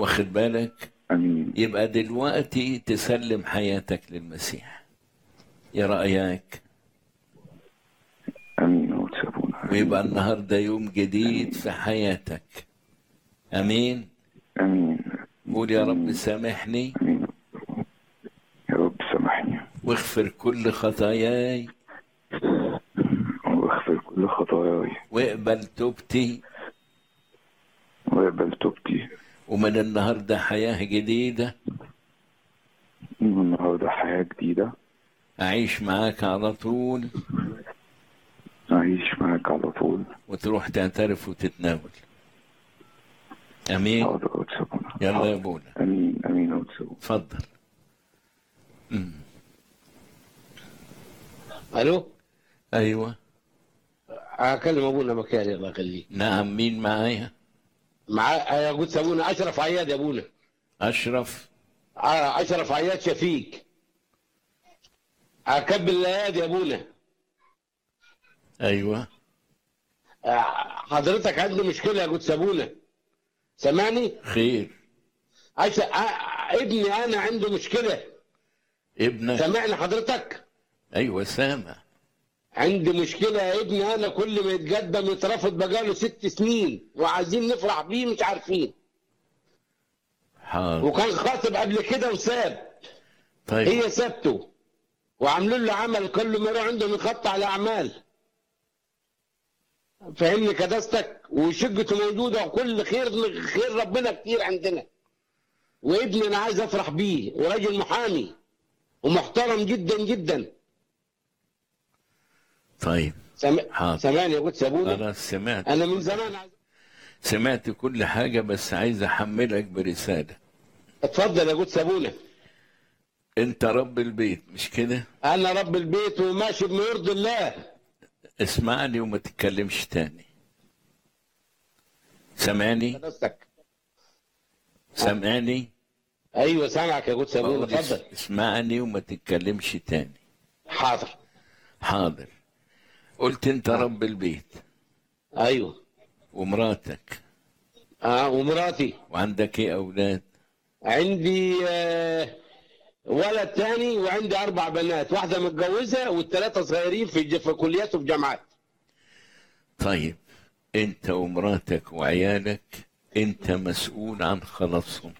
واخد بالك امين يبقى دلوقتي تسلم حياتك للمسيح يا رأيك امين يا قدس ابونا ويبقى النهارده يوم جديد في حياتك امين امين قول يا رب سامحني امين يا رب سامحني واغفر كل خطاياي واغفر كل خطاياي واقبل توبتي واقبل توبتي ومن النهارده حياة جديدة من النهارده حياه جديده أعيش معاك على طول اعيش معاك على طول وتروح تعترف وتتناول أمين حاضر يا قدس ابونا يلا يا حاضر. ابونا امين امين يا قدس ابونا اتفضل أمم. الو أيوة اكلم ابونا مكاري الله يخليك نعم مين معايا معاه يا قدس ابونا اشرف عياد يا ابونا أشرف آه، اشرف عياد شفيق اكبل الايادي يا ابونا أيوة آه، حضرتك عندي مشكله يا قدس ابونا سامعني خير أش... آه، ابني انا عنده مشكله ابنك سامعني حضرتك أيوة سامع عندي مشكلة يا ابني أنا كل ما يتقدم يترفض بقاله ست سنين وعايزين نفرح بيه مش عارفين حاضر وكان خاطب قبل كده وساب طيب هي سابته وعاملين له عمل كل ما يروح عندهم يخط على أعمال فهمني كدستك وشقته موجودة وكل خير خير ربنا كتير عندنا وابني أنا عايز أفرح بيه وراجل محامي ومحترم جدا جدا طيب سم... حاضر. سامعني يا قدس أبونا خلاص سمعت أنا من زمان عايز سمعت كل حاجة بس عايز أحملك برسالة اتفضل يا قدس ابونا أنت رب البيت مش كده؟ انا رب البيت وماشي بما يرضي الله اسمعني وما تتكلمش تاني سامعني؟ حضرتك سامعني؟ ايوه سامعك يا قدس ابونا بقول اس- اتفضل اسمعني وما تتكلمش تاني حاضر حاضر قلت أنت رب البيت ايوه ومراتك اه ومراتي وعندك إيه أولاد؟ عندي آه ولد تاني وعندي اربع بنات واحده متجوزه والثلاثه صغيرين في ج- في كليات وفي جامعات طيب أنت ومراتك وعيالك أنت مسؤول عن خلاصهم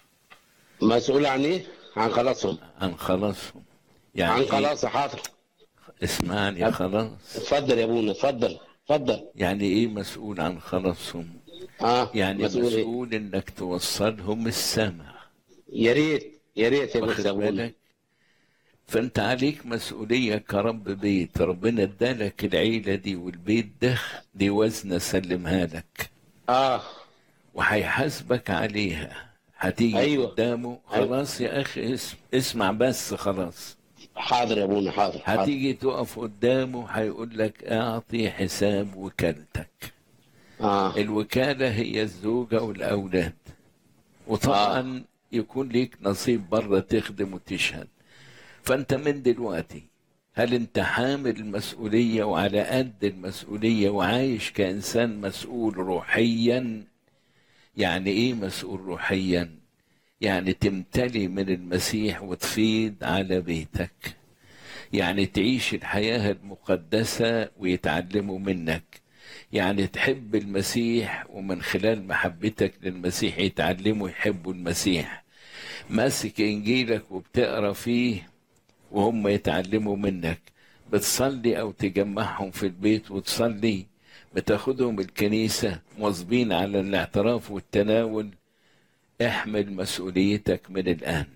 مسؤول عن ايه عن خلاصهم عن خلاصهم يعني عن إيه؟ خلاص حاضر اسمعني خلاص اتفضل يا ابونا اتفضل اتفضل يعني ايه مسؤول عن خلاصهم اه يعني مسؤول مسؤول, إيه؟ مسؤول انك توصلهم السمع يا ريت يا ريت يا واخد قدس ابونا بالك فانت عليك مسؤولية كرب بيت ربنا ادالك العيلة دي والبيت ده دي وزنة سلمها لك اه وهيحاسبك عليها هتيجي أيوة. قدامه خلاص يا اخي اسم اسمع بس خلاص حاضر يا ابونا حاضر حاضر هتيجي تقف قدامه هيقول لك اعطي حساب وكالتك اه الوكالة هي الزوجة والأولاد وطبعا يكون ليك نصيب بره تخدم وتشهد فأنت من دلوقتي هل أنت حامل المسؤولية وعلى قد المسؤولية وعايش كإنسان مسؤول روحيا يعني إيه مسؤول روحيا يعني تمتلي من المسيح وتفيض على بيتك يعني تعيش الحياة المقدسة ويتعلموا منك يعني تحب المسيح ومن خلال محبتك للمسيح يتعلموا يحبوا المسيح ماسك انجيلك وبتقرا فيه وهم يتعلموا منك بتصلي او تجمعهم في البيت وتصلي بتاخدهم الكنيسة مواظبين على الاعتراف والتناول احمل مسؤوليتك من الآن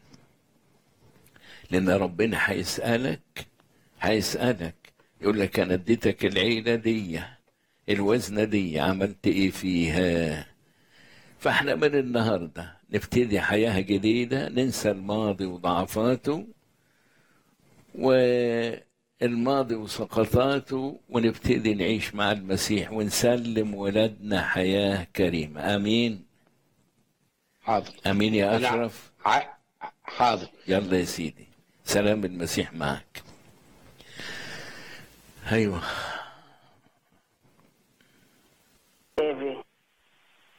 لأن ربنا هيسألك هيسألك يقول لك أنا اديتك العيلة دي الوزنة دي عملت إيه فيها فاحنا من النهاردة نبتدي حياة جديدة ننسى الماضي وضعفاته والماضي وسقطاته ونبتدي نعيش مع المسيح ونسلم ولادنا حياة كريمة آمين حاضر آمين يا أنا- أشرف ع- حاضر يلا يا سيدي سلام المسيح معك ايوه